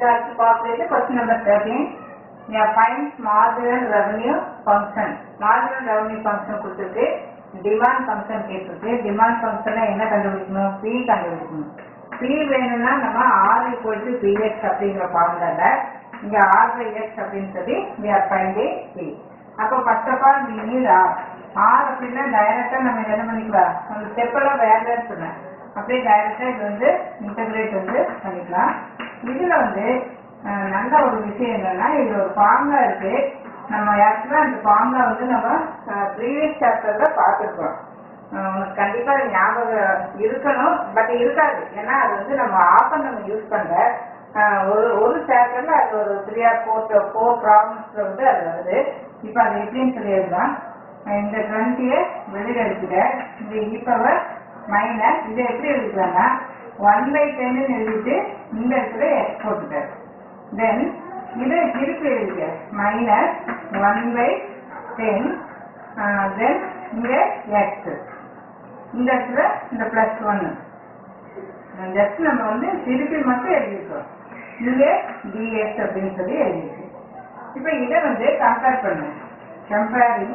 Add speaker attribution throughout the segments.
Speaker 1: Just calculate question number 13. Yeah, find marginal revenue function. Marginal revenue function கொடுத்திருக்கு demand function கேட்டிருக்கு demand ஃபங்க்ஷனை என்ன கண்டுபிடிக்கணும் பி கண்டுபிடிக்கணும் பி வேணும்னா நம்ம ஆர் ஈக்குவல் டு பிஎக்ஸ் அப்படிங்கிற ஃபார்முலால இங்க ஆர் பை எக்ஸ் அப்படின்னு சொல்லி we are finding பி அப்போ first of all we need R R அப்படின்னா டைரக்டா நம்ம என்ன பண்ணிக்கலாம் அந்த ஸ்டெப் எல்லாம் வேண்டாம்னு சொன்னேன் அப்படியே டைரக்டா இது வந்து இன்டகிரேட் வந்து பண்ணிக்கலாம் இதுல வந்து அஹ், நல்ல ஒரு விஷயம் என்னன்னா இது ஒரு ஃபார்முலா இருக்கு நம்ம ஆக்சுவலா அந்த ஃபார்முலா வந்து நம்ம ப்ரீவியஸ் சாப்டர்ல பார்த்துருக்கோம் உனக்கு கண்டிப்பா அது ஞாபகம் இருக்கணும் பட் இருக்காது ஏன்னா அது வந்து நம்ம ஆஃபர் நம்ம யூஸ் பண்ணல அஹ், ஒரு ஒரு சாப்டர்ல அது ஒரு த்ரீ ஆர் ஃபோர் ஃபோர் ப்ராப்ளம்ஸ்ல வந்து அது வருது இப்போ அது எப்படின்னு சொல்லிடலாம் இந்த டுவெண்ட்டியை வெளியில எடுத்துக்க இந்த இ பவர் மைனஸ் இதை எப்படி எழுதிக்கலாம்னா ஒன் பை டென்னு எழுதிட்டு இந்த இடத்துல எக்ஸ் போட்டுக்க தென் இதை திருப்பி எழுதிக்க minus one by ten then இங்க எக்ஸ் இந்த இடத்துல இந்த பிளஸ் ஒன்னு ஜஸ்ட் நம்ம வந்து திருப்பி மட்டும் எழுதிருக்கோம் இங்க டிஎக்ஸ் அப்படின்னு சொல்லி எழுதிருக்கு இப்போ இதை வந்து கம்பேர் பண்ணுங்க கம்பேரிங்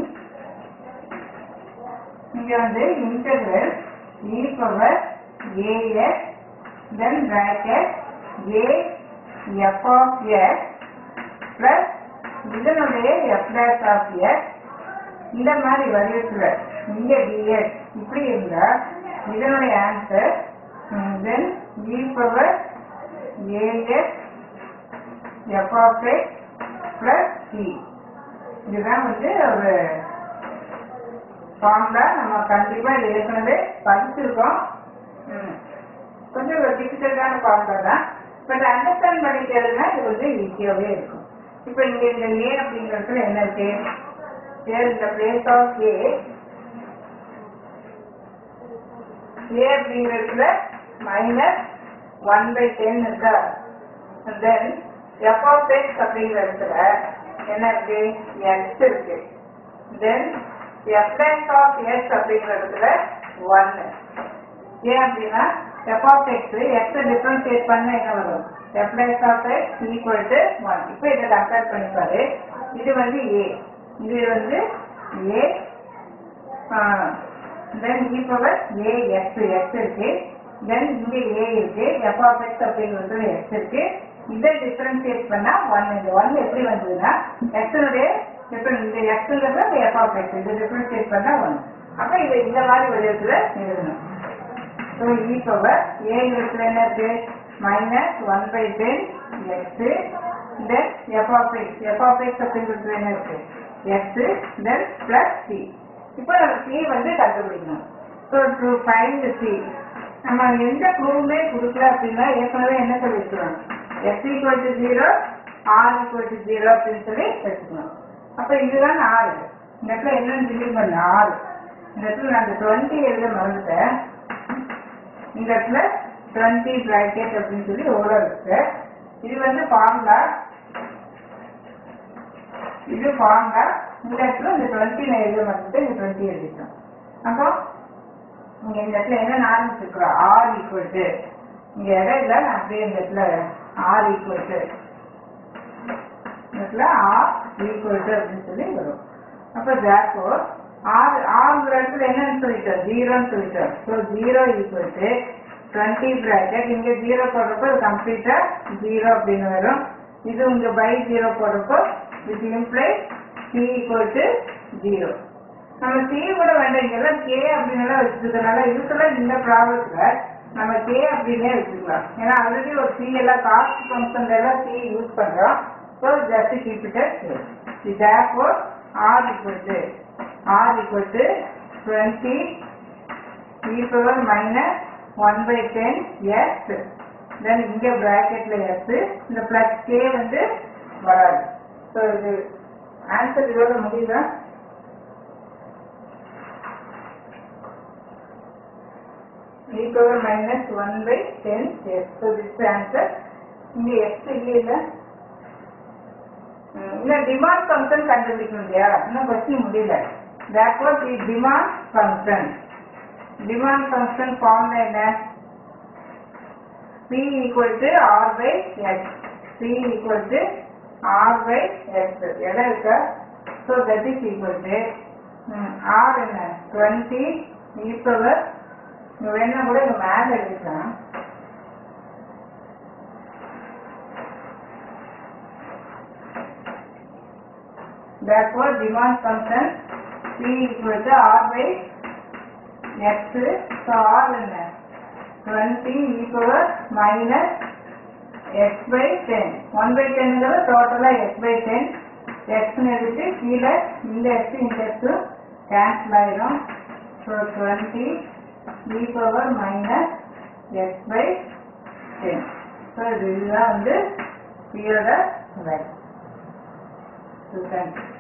Speaker 1: இங்க வந்து integral e power ax then bracket a f of x plus இதனுடைய f dash of x இந்த மாதிரி வடிவத்துல இங்க dx இப்படி இருந்தா இதனுடைய answer then e power ax f of x plus c இதுதான் வந்து ஒரு ஃபார்முலா நம்ம கண்டிப்பா இது ஏற்கனவே படிச்சிருக்கோம் ம். கொஞ்சம் ஒரு டிஃபிகல்ட்டான ஃபார்முலா தான் பட் அண்டர்ஸ்டாண்ட் பண்ணிக்கிறதுனா இது கொஞ்சம் ஈஸியாகவே இருக்கும் இப்போ இங்க இந்த ஏ அப்படிங்கிறதுல என்ன இருக்கு ஏர் இந்த பிளேஸ் ஆஃப் ஏ ஏ அப்படிங்கிறதுல மைனஸ் ஒன் பை டென் இருக்கா தென் எஃப் ஆஃப் எக்ஸ் அப்படிங்கிற இடத்துல என்ன இருக்கு எக்ஸ் இருக்கு then F dash of X அப்படிங்கிற இடத்துல ஒன்னு ஏன் அப்படின்னா F of X X differentiate பண்ண என்ன வரும் F dash of X equal to one இப்போ இதை கம்பேர் பண்ணிப்பாரு இது வந்து ஏ இது வந்து A then E power A X X இருக்கு தென் இங்க ஏ இருக்கு எஃப் ஆஃப் எக்ஸ் அப்படிங்கிறது எக்ஸ் இருக்கு இதை டிஃபரன்ஷியேட் பண்ணா ஒன் இந்த ஒன் எப்படி வந்ததுன்னா எக்ஸனுடைய டிஃபரன் இந்த எக்ஸ்ங்கிறது எஃப் ஆஃப் எக்ஸ் இதை டிஃபரன்ஷியேட் பண்ணா ஒன் அப்ப இது இந்த மாதிரி வடிவத்துல எழுதணும் ஸோ இ பவர் ஏ இடத்துல என்ன இருக்கு minus one by ten X then F of X F of X அப்படிங்கிறது என்ன இருக்கு எக்ஸ் தென் பிளஸ் சி இப்போ நம்ம சி வந்து கண்டுபிடிக்கணும் ஸோ டு ஃபைண்ட் சி நம்ம எந்த ப்ரூவுமே கொடுக்கல அப்படின்னா ஏற்கனவே என்ன சொல்லியிருக்கிறோம் X equal to zero or equal to zero அப்படின்னு சொல்லி எடுத்துக்கணும் அப்போ இதுதான் ஆறு இந்த இடத்துல என்னன்னு சொல்லி பண்ண ஆறு இந்த இடத்துல நான் அந்த டுவெண்ட்டி எழுத மறந்துட்டேன் இந்த இடத்துல டுவெண்ட்டி பிராக்கெட் அப்படின்னு சொல்லி ஓட இருக்கு இது வந்து ஃபார்முலா இது ஃபார்முலா இந்த இடத்துல இந்த டுவெண்ட்டி நான் எழுத மாட்டேன் இந்த டுவெண்ட்டி எழுதிட்டோம் அப்போ இங்க இந்த இடத்துல என்ன ஆரம்பிச்சிருக்கிறோம் ஆர் ஈக்குவல் டு இங்க இடம் இல்லை நான் அப்படியே இந்த இடத்துல ஆர் ஈக்குவல் டு இந்த இடத்துல ஆர் ஈக்குவல் டு அப்படின்னு சொல்லி வரும் அப்போ தேப்போ ஆர் ஆறுங்கிற இடத்துல என்னன்னு சொல்லிட்டோம் ஜீரோன்னு சொல்லிட்டோம் so zero equal to twenty bracket இங்க ஜீரோ போடுறப்போ இது கம்ப்ளீட்டா ஜீரோ அப்படின்னு வரும் இது உங்க பை ஜீரோ போடுறப்போ இது imply C equal to zero நம்ம சி கூட வேண்டாம் இங்கெல்லாம் கே அப்படின்னு வச்சுக்கிறதுனால இதுக்கெல்லாம் இந்த ப்ராப்ளத்துல நம்ம கே அப்படின்னே வச்சுக்கலாம் ஏன்னா ஆல்ரெடி ஒரு சி எல்லாம் காஸ்ட் ஃபங்க்ஷன்ல எல்லாம் சி யூஸ் பண்றோம் ஸோ ஜஸ்ட் கீப் இட் இது தேப்போ R equal to R equal to twenty E power minus one by ten S then இங்க பிராக்கெட்ல எஸ் இந்த பிளஸ் கே வந்து வராது ஸோ இது ஆன்சர் இதோட முடியுதா e power minus 1 by 10 yes so this is the answer இங்க x இல்ல இந்த டிமாண்ட் ஃபங்க்ஷன் கண்டுபிடிக்கணும் இல்லையா இன்னும் கொஸ்டின் முடியல therefore the demand function demand function formula என்ன p equal to r by x P equal to R by X. இடம் இருக்கா? So that is equal to ம், R என்ன? 20 e power இங்க வேணா கூட இங்க மேல எழுதிக்கலாம் Therefore, demand function P equal to R by X. So R என்ன? 20 e power minus x by 10. 1 by 10 ங்கிறது டோட்டலா x by 10. x னு எடுத்து கீழே இந்த x இந்த x கேன்சல் ஆயிரும். So 20 e power minus x by 10. So இதுதான் வந்து P யோட வேல்யூ. So thank you.